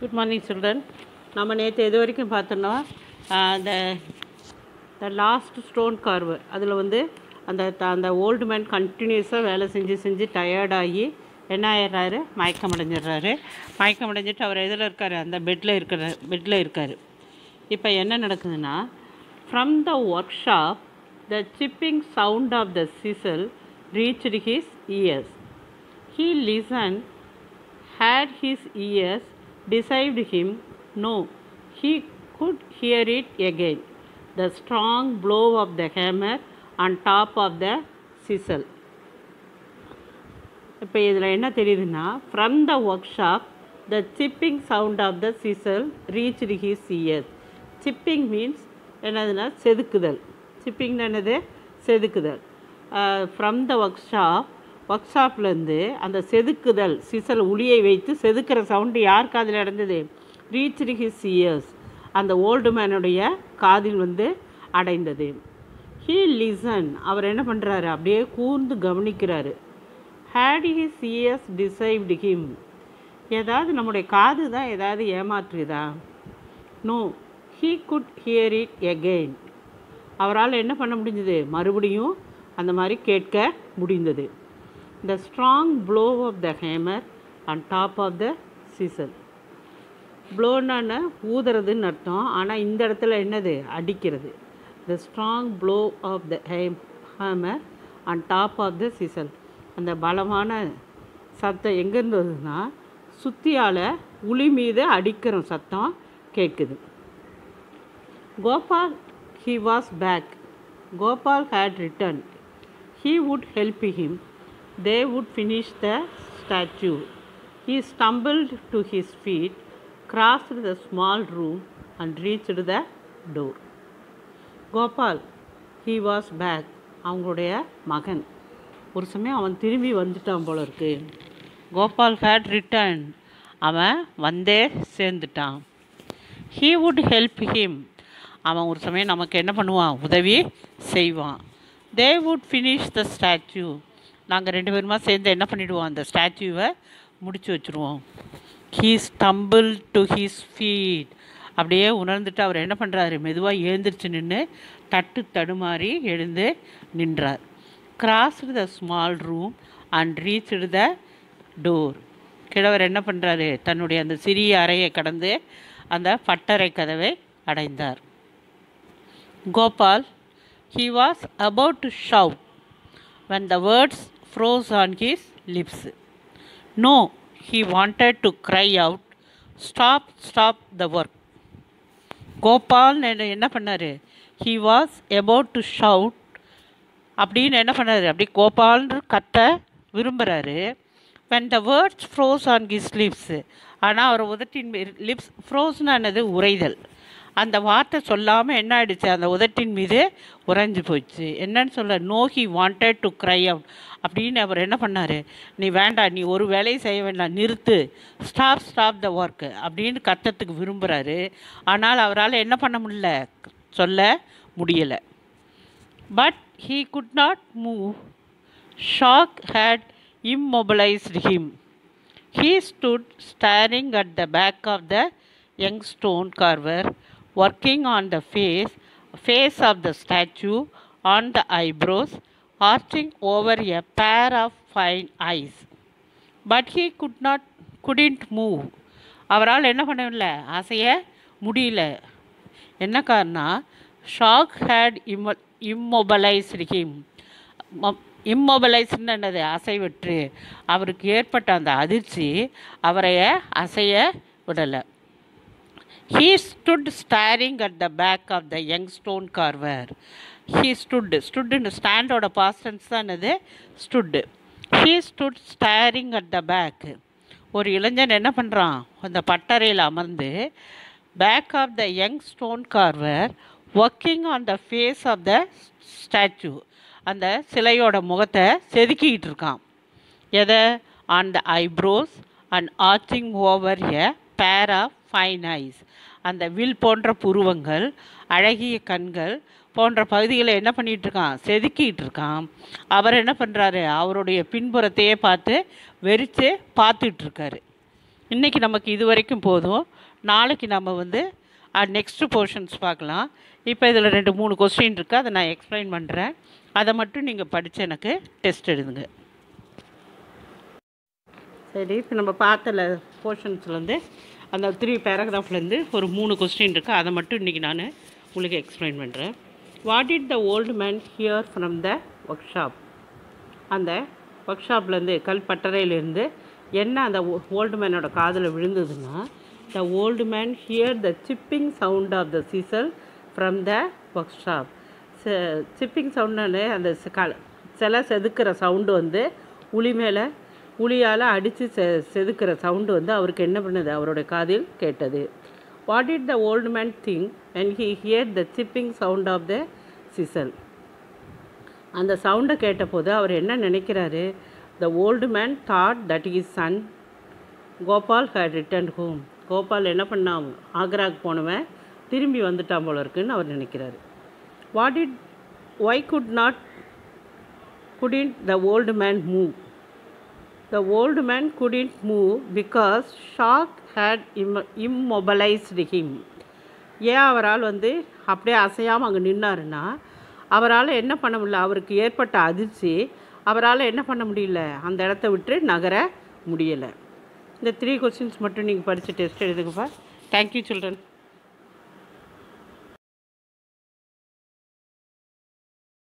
Good morning children நம்ம நேற்று எது வரைக்கும் பார்த்தோன்னா அந்த த லாஸ்ட் ஸ்டோன் கார்வு அதில் வந்து அந்த த- அந்த ஓல்டு மேன் கண்டினியூஸாக வேலை செஞ்சு செஞ்சு டயர்டாகி என்ன ஆயிடுறாரு மயக்கம் அடைஞ்சிடுறாரு மயக்கம் அடைஞ்சிட்டு அவர் எதில் இருக்கார் அந்த பெட்டில் இருக்கிற பெட்டில் இருக்கார் இப்போ என்ன நடக்குதுன்னா from the workshop the chipping sound of the chisel reached his ears He listened, had his ears deceived him? No, he could hear it again. The strong blow of the hammer on top of the chisel. இப்போ இதில் என்ன தெரியுதுன்னா from the workshop the chipping sound of the chisel reached his ears chipping means என்னதுன்னா செதுக்குதல் சிப்பிங்னா என்னது செதுக்குதல் from the workshop ஒர்க் ஷாப்லேருந்து அந்த செதுக்குதல் சிசல் உளியை வைத்து செதுக்கிற சவுண்டு யார் காதில் அடைந்தது ரீச்டு ஹிஸ் இயர்ஸ் அந்த ஓல்டு மேனுடைய காதில் வந்து அடைந்தது ஹீ லிசன் அவர் என்ன பண்ணுறாரு அப்படியே கூர்ந்து கவனிக்கிறாரு had his ears deceived him ஏதாவது நம்முடைய காது தான் ஏதாவது ஏமாற்றுதா no he could hear it again அவரால் என்ன பண்ண முடிஞ்சது மறுபடியும் அந்த மாதிரி கேட்க முடிந்தது the strong blow of the hammer and tap of the chisel ப்ளோன்னு ஊதுறதுன்னு அர்த்தம் ஆனால் இந்த இடத்துல என்னது அடிக்கிறது the strong blow of the ham hammer and tap of the chisel அந்த பலமான சத்தம் எங்கேருந்து வருதுன்னா சுத்தியால் உளி மீது அடிக்கிற சத்தம் கேட்குது Gopal he was back. Gopal had returned. He would help him. They would finish the statue. He stumbled to his feet, crossed the small room, and reached the door. Gopal he was back. அவங்களுடைய மகன் ஒரு சமயம் அவன் திரும்பி வந்துட்டான் போல இருக்கு Gopal had returned. அவன் வந்தே சேர்ந்துட்டான் ஹீ வுட் ஹெல்ப் ஹிம் அவன் ஒரு சமயம் நமக்கு என்ன பண்ணுவான் உதவி செய்வான் they would finish the statue நாங்கள் ரெண்டு பேருமா சேர்ந்து என்ன பண்ணிடுவோம் அந்த ஸ்டாச்சுவை முடிச்சு வச்சுருவோம் he stumbled to his feet அப்படியே உணர்ந்துட்டு அவர் என்ன பண்ணுறாரு மெதுவாக எழுந்திரிச்சு நின்று தட்டு தடுமாறி எழுந்து நின்றார் crossed the small room and reached the door கிழவர் என்ன பண்ணுறாரு தன்னுடைய அந்த சிறிய அறையை கடந்து அந்த பட்டறை கதவை அடைந்தார் Gopal he was about to shout when the words froze on his lips. No, he wanted to cry out, stop, stop the work. Gopal என்ன என்ன பண்ணார் he was about to shout அப்படின்னு என்ன பண்ணாரு அப்படி கோபால்னு கத்த விரும்புகிறாரு when the words froze on his lips ஆனால் அவர் உதட்டின் lips ஃப்ரோஸ்னானது உறைதல் அந்த வார்த்தை சொல்லாமல் என்ன ஆயிடுச்சு அந்த உதட்டின் மீது உறைஞ்சு போச்சு என்னன்னு சொல்ல no he wanted to cry out அப்படின்னு அவர் என்ன பண்ணார் நீ வேண்டாம் நீ ஒரு வேலையும் செய்ய வேண்டாம் நிறுத்து ஸ்டாப் ஸ்டாப் த ஒர்க் அப்படின்னு கத்தத்துக்கு விரும்புகிறாரு ஆனால் அவரால் என்ன பண்ண முடியல சொல்ல முடியலை but he could not move. Shock had immobilized him. He stood staring at the back of the young stone carver, working on the face, face of the statue, on the eyebrows, arching over a pair of fine eyes. But he could not, couldn't move. அவரால் என்ன பண்ண முடியல அசைய முடியல என்ன காரணம் shock had இம்ம immobilised him இம்மொபலைஸ்டுன்னு என்னது அசைவற்று அவருக்கு ஏற்பட்ட அந்த அதிர்ச்சி அவரை அசைய விடலை he stood staring at the back of the young stone carver he stood ஸ்டுட்டுன்னு ஸ்டாண்டோட பாஸ்டன்ஸ் தான் என்னது stood he stood staring at the back ஒரு இளைஞன் என்ன பண்ணுறான் அந்த பட்டறையில் அமர்ந்து back of the young stone carver working on the face of the statue அந்த சிலையோட முகத்தை செதுக்கிக்கிட்டு இருக்கான் எதை on the eyebrows and arching over a pair of fine eyes அந்த வில் போன்ற புருவங்கள் அழகிய கண்கள் போன்ற பகுதிகளை என்ன பண்ணிட்டு இருக்கான் செதுக்கிட்டு இருக்கான் அவர் என்ன பண்ணுறாரு அவருடைய பின்புறத்தையே பார்த்து வெறிச்சு பார்த்துட்டு இருக்காரு இன்றைக்கி நமக்கு இது வரைக்கும் போதும் நாளைக்கு நம்ம வந்து நெக்ஸ்ட்டு போர்ஷன்ஸ் பார்க்கலாம் இப்போ இதில் ரெண்டு மூணு கொஸ்டின் இருக்குது அதை நான் எக்ஸ்பிளைன் பண்ணுறேன் அதை மட்டும் நீங்கள் படித்து எனக்கு டெஸ்ட் எழுதுங்க சரி இப்போ நம்ம பார்த்த போர்ஷன்ஸ்லேருந்து அந்த த்ரீ பேராகிராஃப்லேருந்து ஒரு மூணு கொஸ்டின் இருக்குது அதை மட்டும் இன்றைக்கி நான் உங்களுக்கு எக்ஸ்பிளைன் பண்ணுறேன் what it the old man hear from the workshop அந்த ஒர்க் ஷாப்லேருந்து கல் பட்டறையிலேருந்து என்ன அந்த ஓல்டு மேனோட காதில் விழுந்ததுன்னா the old man hear the chipping sound of the chisel from the workshop chipping சவுண்டுன்னு அந்த சி- க சிலை செதுக்கிற சவுண்டு வந்து உளி மேலே உளியால் அடித்து செ செதுக்கிற சவுண்டு வந்து அவருக்கு என்ன பண்ணுது அவருடைய காதில் கேட்டது what it the old man think and he hear the chipping sound of the chisel அந்த சவுண்டை கேட்டபோது அவர் என்ன நினைக்கிறாரு the old man thought that is son Gopal had return home Gopal என்ன பண்ணான் ஆக்ராக்கு போனவன் திரும்பி வந்துட்டான் போல இருக்குன்னு அவர் நினைக்கிறாரு what it why could not couldn't the old man move the old man couldn't move because shock had im- immobilized him ஏன் அவரால் வந்து அப்படியே அசையாமல் அங்கே நின்னாருன்னா அவரால் என்ன பண்ண முடியல அவருக்கு ஏற்பட்ட அதிர்ச்சி அவரால் என்ன பண்ண முடியல அந்த இடத்த விட்டு நகர முடியலை இந்த த்ரீ கொஸ்டின்ஸ் மட்டும் நீங்கள் படித்து டெஸ்ட் எழுதுங்கப்பா தேங்க்யூ சில்ட்ரன்